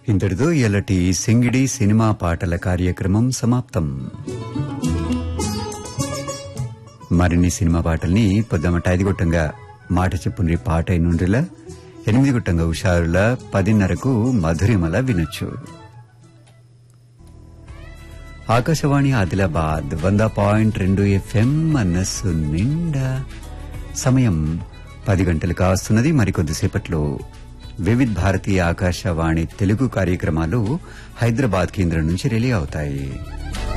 ఇంతటితో ఇలాంటి సింగిడి సినిమా పాటల కార్యక్రమం సమాప్తం మరిన్ని సినిమా పాటల్ని పొద్దుమట ఐదు గుట్టంగా మాట చెప్పుని పాట నుండిలా ఎనిమిది గుట్టంగా హుషారుల పదిన్నరకు మధురిమల వినొచ్చు ఆకాశవాణి ఆదిలాబాద్ వంద పాయింట్ రెండు ఎఫ్ఎం మనస్సు నిండా సమయం పది గంటలు కాస్తున్నది మరికొద్దిసేపట్లో వివిధ్ భారతీయ ఆకాశవాణి తెలుగు కార్యక్రమాలు హైదరాబాద్ కేంద్రం నుంచి రిలే అవుతాయి